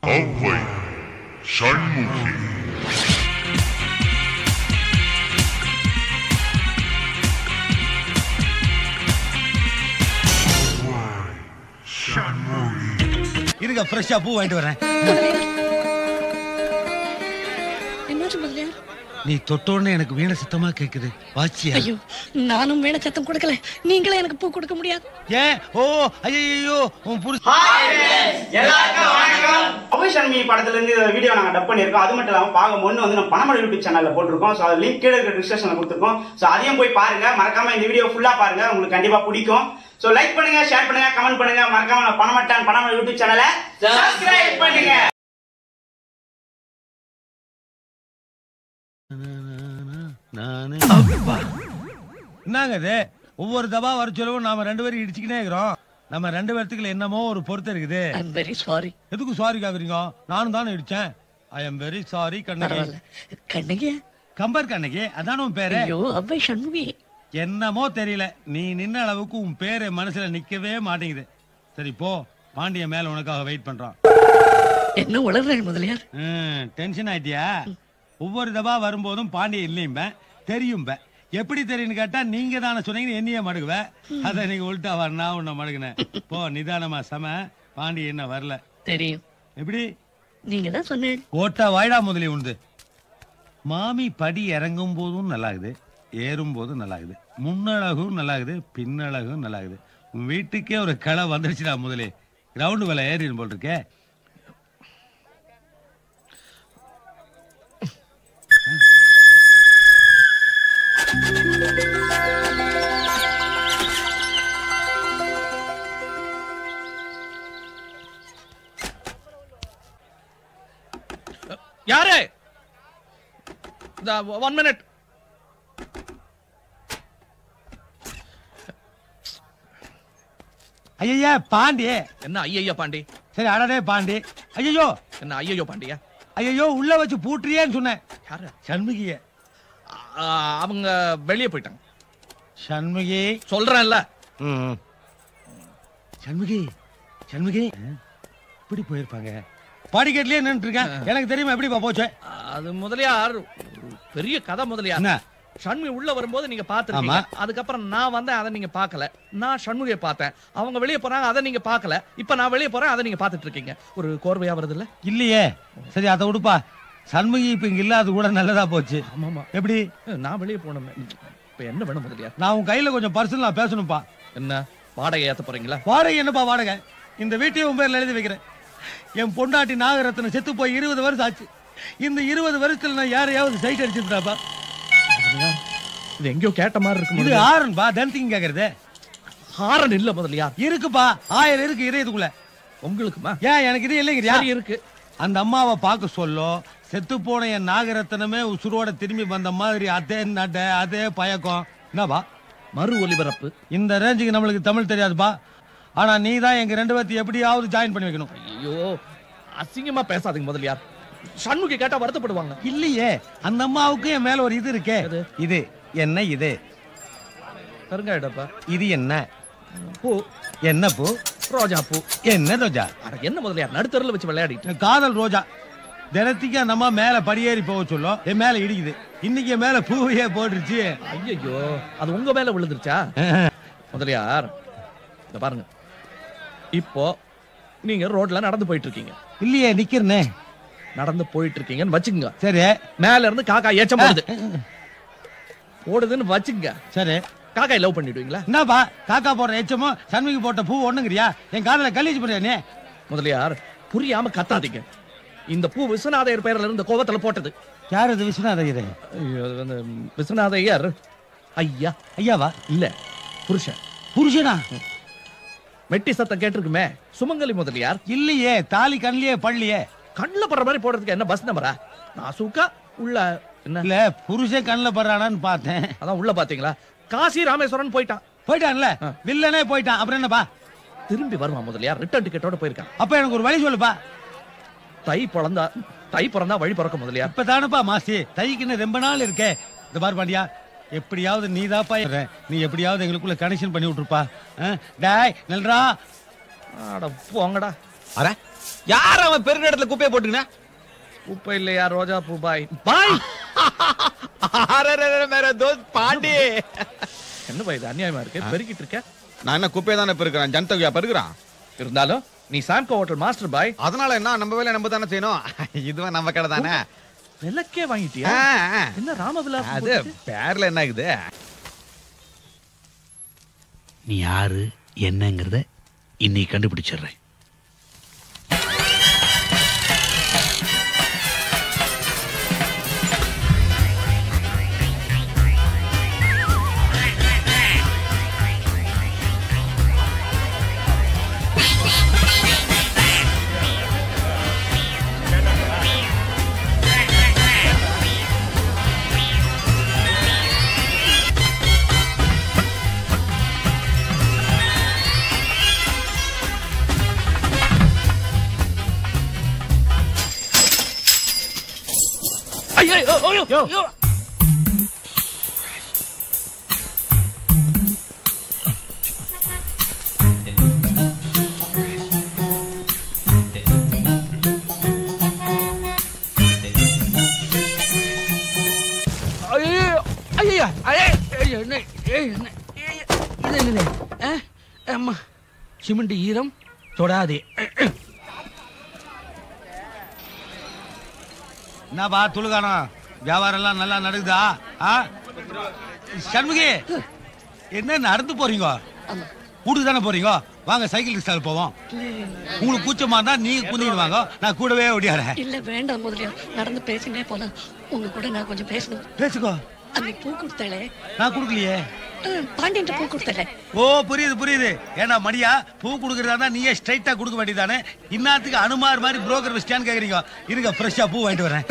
ஔவை சண்முகி இருங்க ஃப்ரெஷ்ஷா பூ வாங்கிட்டு வரேன் என்னாச்சு முதலியார் நீ தொட்டோன்னு எனக்கு வீணை சத்தமா கேக்குது வாச்சியா ஐயோ நானும் வேண சத்தம் கொடுக்கல நீங்களே எனக்கு பூ கொடுக்க முடியாது ஏன் ஓ ஐயோ உன் புருஷ எல்லாருக்கும் வணக்கம் அபிஷன்மி படத்துல இருந்து இந்த வீடியோ நாங்க டப் பண்ணிருக்கோம் அது மட்டும் இல்லாம பாகம் ஒண்ணு வந்து நம்ம பணமழை யூடியூப் சேனல்ல போட்டிருக்கோம் சோ அது லிங்க் கீழே இருக்கிற டிஸ்கிரிப்ஷன்ல கொடுத்துருக்கோம் சோ அதையும் போய் பாருங்க மறக்காம இந்த வீடியோ ஃபுல்லா பாருங்க உங்களுக்கு கண்டிப்பா பிடிக்கும் சோ லைக் பண்ணுங்க ஷேர் பண்ணுங்க கமெண்ட் பண்ணுங்க மறக்காம நம்ம பணமட்டான் பணமழை யூடியூப் சேனலை சப்ஸ்கிரைப் பண்ணுங்க நானு என்னங்க இது ஒவ்வொரு தபா வர சொல்லவும் நாம ரெண்டு பேரும் இடிச்சுக்கினே இருக்கிறோம் நம்ம ரெண்டு பேர்த்துக்குள்ள என்னமோ ஒரு பொருத்தம் இருக்குது ஐம் வெரி சாரி எதுக்கு சாரி கேக்குறீங்க நானும் தானே இடிச்சேன் I am very sorry Kannagi பரவாயில்ல கண்ணகிய கம்பர் கண்ணகி அதான உன் பேரு ஐயோ அவ்வை சண்முகி என்னமோ தெரியல நீ நின்ன அளவுக்கு உன் பேரு மனசுல நிக்கவே மாட்டேங்குது சரி போ பாண்டிய மேல உனக்காக வெயிட் பண்றான் என்ன உளறேன் முதலியார் டென்ஷன் ஆயிட்டியா ஒவ்வொரு தபா வரும்போதும் பாண்டிய இல்லையும்ப தெரியும்ப எப்படி தெரியும்னு கேட்டா நீங்க தானே சொன்னீங்க என்னையே மடுகுவ அதை நீங்க உள்டா வர நான் உன்னை மடுகினேன் போ நிதானமா சம பாண்டிய என்ன வரல தெரியும் எப்படி நீங்க தான் சொன்னேன் ஓட்டா வாய்டா முதலி உண்டு மாமி படி இறங்கும் போதும் நல்லாகுது ஏறும் போதும் நல்லாகுது முன்னழகும் நல்லாகுது பின்னழகும் நல்லாகுது உன் வீட்டுக்கே ஒரு களை வந்துருச்சுடா முதலே கிரவுண்டு வேலை ஏறிடும் போல் இருக்கே யாரு ஒன் மினிட் ஐயா பாண்டி என்ன ஐயய்யா பாண்டி சரி அடடே பாண்டி ஐயோ என்ன ஐயையோ பாண்டியா ஐயோ உள்ள வச்சு பூட்டுறியேன்னு சொன்னேன் யாரு சண்முகிய ஆ, அவங்க வெளியே போயிட்டாங்க சண்முகி சொல்றேன்ல ம். சண்முகி சண்முகி இப்படி போயிருப்பாங்க படிக்கட்டுலயே நின்று இருக்கேன் எனக்கு தெரியுமா எப்படிப்பா போச்சு அது முதலியார் ஒரு பெரிய கதை முதலியார் என்ன சண்முகி உள்ள வரும்போது நீங்க பாத்துருக்கீங்க ஆமா. அதுக்கப்புறம் நான் வந்தேன் அதை நீங்க பார்க்கல நான் சண்முகியை பார்த்தேன் அவங்க வெளியே போறாங்க அதை நீங்க பார்க்கல இப்ப நான் வெளியே போறேன் அதை நீங்க பார்த்துட்டு இருக்கீங்க ஒரு கோர்வையா வருது இல்ல இல்லையே சரி அதை விடுப்பா சண்முகி இப்ப இங்க இல்லாத கூட நல்லதா போச்சு ஆமாமா எப்படி நான் வெளியே போனோமே இப்ப என்ன வேணும் முதலியார் நான் உன் கையில கொஞ்சம் பர்சனலா பேசணும்ப்பா என்ன வாடகை ஏத்த போறீங்களா வாடகை என்னப்பா வாடகை இந்த வீட்டையும் உன் பேர்ல எழுதி வைக்கிறேன் என் பொண்டாட்டி நாகரத்னம் செத்து போய் இருபது வருஷம் ஆச்சு இந்த இருபது வருஷத்துல நான் யாரையாவது சைட் அடிச்சிருந்தாப்பா இது எங்கேயோ கேட்ட மாதிரி இருக்கு இது முதலியார். ஆரன்பா தனத்திங்க கேக்குறது ஹாரன் இல்ல முதலியார் இருக்குப்பா ஆயிரம் இருக்கு இதயத்துக்குள்ள உங்களுக்குமா ஏன் எனக்கு இது இல்லைங்கிறியா சரி இருக்கு அந்த அம்மாவை பார்க்க சொல்லோ செத்து போன என் நாகரத்னமே உசுரோட திரும்பி வந்த மாதிரி அதே நட அதே பயக்கம் என்னப்பா மறு ஒலிபரப்பு இந்த ரேஞ்சுக்கு நம்மளுக்கு தமிழ் தெரியாதுப்பா ஆனா நீ தான் எங்க ரெண்டு பேர்த்து எப்படியாவது ஜாயின் பண்ணி வைக்கணும் ஐயோ அசிங்கமா பேசாதீங்க முதலியார் சண்முகி கேட்டா வருத்தப்படுவாங்க இல்லையே அந்த அம்மாவுக்கு என் மேல ஒரு இது இருக்கே எது? இது என்ன இது பெருங்காயடப்பா இது என்ன பூ என்ன பூ ரோஜா பூ என்ன ரோஜா அட என்ன முதலியார் நடுத்தருல வச்சு விளையாடிட்டு காதல் ரோஜா தினத்துக்கு அந்த அம்மா மேல படியேறி போக சொல்லும் என் மேல இடிக்குது இன்னைக்கு என் மேல பூவையே போட்டுருச்சு ஐயோ அது உங்க மேல விழுந்துருச்சா முதலியார் இத பாருங்க இப்போ நீங்க ரோட்ல நடந்து போயிட்டு இருக்கீங்க இல்லையே நிக்கிறனே நடந்து போயிட்டு இருக்கீங்கன்னு வச்சுக்கோங்க சரி மேல இருந்து காக்கா ஏச்சம் போடுது போடுதுன்னு வச்சுக்கங்க சரி காக்காய் லவ் பண்ணிடுவீங்களா என்னப்பா காக்கா போடுற எச்சமோ சண்முகி போட்ட பூ ஒண்ணுங்கிறியா என் காதல கலீஜ் பண்ணியா நீ முதலியார் புரியாம கத்தாதீங்க இந்த பூ விஸ்வநாதையர் பெயர்ல இருந்து கோவத்துல போட்டது யார் இது விஸ்வநாதகிரி ஐயோ, அது வந்து விஸ்வநாதையர் ஐயா ஐயாவா இல்ல புருஷன் புருஷனா மெட்டி சத்தம் கேட்டிருக்குமே சுமங்கலி முதலியார் இல்லையே தாலி கண்ணிலே பள்ளியே கண்ணுல படுற மாதிரி போடுறதுக்கு என்ன பஸ் நம்பரா நான் சூக்கா உள்ள என்ன இல்ல புருஷன் கண்ணில் படுறானான்னு பார்த்தேன் அதான் உள்ள பாத்தீங்களா காசி ராமேஸ்வரன் போயிட்டான் போயிட்டான்ல ஆ. வில்லனே போயிட்டான் அப்புறம் என்னப்பா திரும்பி வருவான் முதலியார் ரிட்டர்ன் டிக்கெட்டோட போயிருக்கான் அப்ப எனக்கு ஒரு வழி சொல்லுப்பா தை பிறந்தா தை பிறந்தா வழி பிறக்க முதலியார் இப்ப தானப்பா மாசி தைக்குன்னு ரொம்ப நாள் இருக்கே இந்த பாரு பாண்டியா எப்படியாவது நீ தாப்பா நீ எப்படியாவது எங்களுக்குள்ள கனெக்ஷன் பண்ணி விட்டுருப்பா ஆ? டேய் நல்றா அட போங்கடா அட யார் அவன் பெருநடத்துல குப்பையை போட்டுக்கினா குப்பை இல்லையா ரோஜா பூ பாய் பாய் அரரரர மேரா தோஸ்த் பாண்டி என்ன பாய் இது அநியாயமா இருக்கு பெருக்கிட்டு இருக்க நான் என்ன குப்பையை தானே பெருக்கிறேன் ஜனத்தொகையா பெருக்கிறான் இருந்தாலும் நீ சாம்கோ ஹோட்டல் மாஸ்டர் பாய் அதனால என்ன நம்ம வேலையை நம்ம தானே செய்யணும் இதுவும் நம்ம கடை தானே விளக்கே வாங்கிட்டியா ஆ, ஆ. என்ன ராமவிலாஸ் அது பேர்ல என்ன ஆகுது நீ யாரு என்னங்கிறத இன்னைக்கு கண்டுபிடிச்சிடுறேன் ஐயா ஐயா என்ன ஏய், என்ன ஏய், இது என்னது ஆ? அம்மா சிமெண்ட் ஈரம் தொடாதே என்னப்பா துளுகானம் வியாபாரம் எல்லாம் நல்லா நடக்குதா ஆ சண்முகி என்ன நடந்து போறீங்க வீட்டுக்கு தானே போறீங்க வாங்க சைக்கிள் ரிக்ஷாவில் போவோம் உங்களுக்கு கூச்சமா இருந்தா நீங்க குந்திட்டு வாங்க நான் கூடவே ஓடியாரேன் இல்ல வேண்டாம் முதலியார் நடந்து பேசினே போலாம் உங்க கூட நான் கொஞ்சம் பேசணும் பேசுக்கோ அன்னைக்கு பூ கொடுத்தாளே நான் கொடுக்கலையே பாண்டியன் பூ கொடுத்தாளே ஓ புரியுது புரியுது ஏன்னா மடியா பூ கொடுக்கறதா இருந்தா நீயே ஸ்ட்ரைட்டா கொடுக்க வேண்டியதானே இன்னாத்துக்கு அனுமார் மாதிரி புரோக்கர் வச்சிட்டான்னு கேக்குறீங்க இருங்க ஃப்ரெஷ்ஷா பூ வாங்கிட்டு வரேன்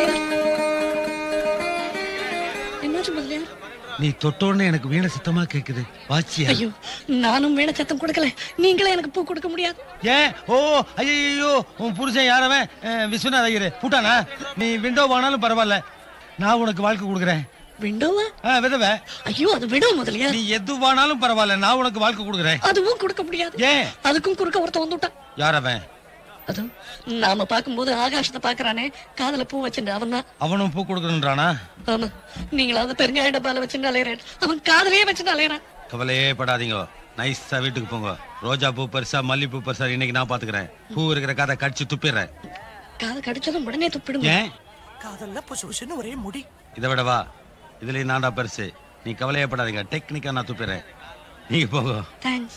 என்னாச்சு முதலியார் நீ தொட்டோன்னு எனக்கு வீணை சுத்தமா கேக்குது வாச்சியா ஐயோ நானும் வேண சத்தம் கொடுக்கல நீங்களே எனக்கு பூ கொடுக்க முடியாது ஏன் ஓ ஐயோ உன் புருஷன் யாரவன் அஹ், விஸ்வநாத ஐயரு பூட்டானா நீ விண்டோ வாங்கினாலும் பரவாயில்ல நான் உனக்கு வாழ்க்கை கொடுக்குறேன் விண்டோவா ஆ, விதவை ஐயோ அது விடும் முதலியார் நீ எது வாங்கினாலும் பரவாயில்ல நான் உனக்கு வாழ்க்கை கொடுக்குறேன் அதுவும் கொடுக்க முடியாது ஏன் அதுக்கும் குறுக்க ஒருத்தன் வந்துட்டான் யாரவன் அது நாம பாக்கும்போது ஆகாசத்தை பாக்குறானே காதுல பூ வச்சுட்டு அவன் தான் அவனும் பூ கொடுக்கணுன்றானா ஆமா நீங்களாவது பெருங்காய டப்பால வச்சுட்டு அலையறேன் அவன் காதலே வச்சுட்டு அலையறான் கவலையே படாதீங்க நைஸா வீட்டுக்கு போங்க ரோஜா பூ பெருசா மல்லிப்பூ பெருசா இன்னைக்கு நான் பாத்துக்கிறேன் பூ இருக்கிற கதை கடிச்சு துப்பிடுறேன் காது கடிச்சதும் உடனே துப்பிடுங்க ஏன் காதல்ல புசு புசுன்னு ஒரே முடி இதை விடவா இதுலயும் நான்டா பெருசு நீ கவலையே படாதீங்க டெக்னிக்கா நான் துப்பிடுறேன் நீங்க போங்க தேங்க்ஸ்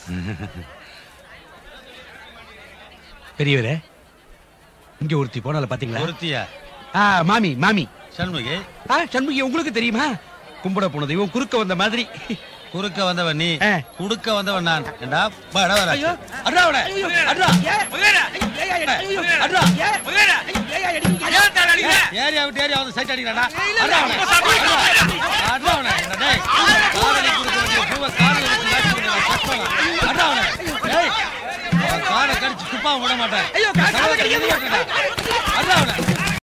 பெரியவரே இங்க ஒருத்தி போனால பாத்தீங்களா ஒருத்தியா ஆ, மாமி மாமி சண்முகி ஆ, சண்முகி உங்களுக்கு தெரியுமா கும்பிட போன தெய்வம் குறுக்க வந்த மாதிரி குறுக்க வந்தவன் நீ ஆ. குடுக்க வந்தவன் நான் ஏண்டா வாடா வர அட்ரா அவனை அட்ரா அட்ரா ஏரியா விட்டு ஏரியா வந்து சைட் அடிக்கிறாடா அட்ரா அவனை அட்ரா அவனை டேய் காதலி குடுக்க வேண்டிய பூவை காதலி வச்சு மாட்டி விடுறா, சத்தமா. அட்ரா அவனை டேய் அவன் காதை கடிச்சு துப்பாம விட மாட்டேன் ஐயோ காதை கடிக்க அட்ரா அவனை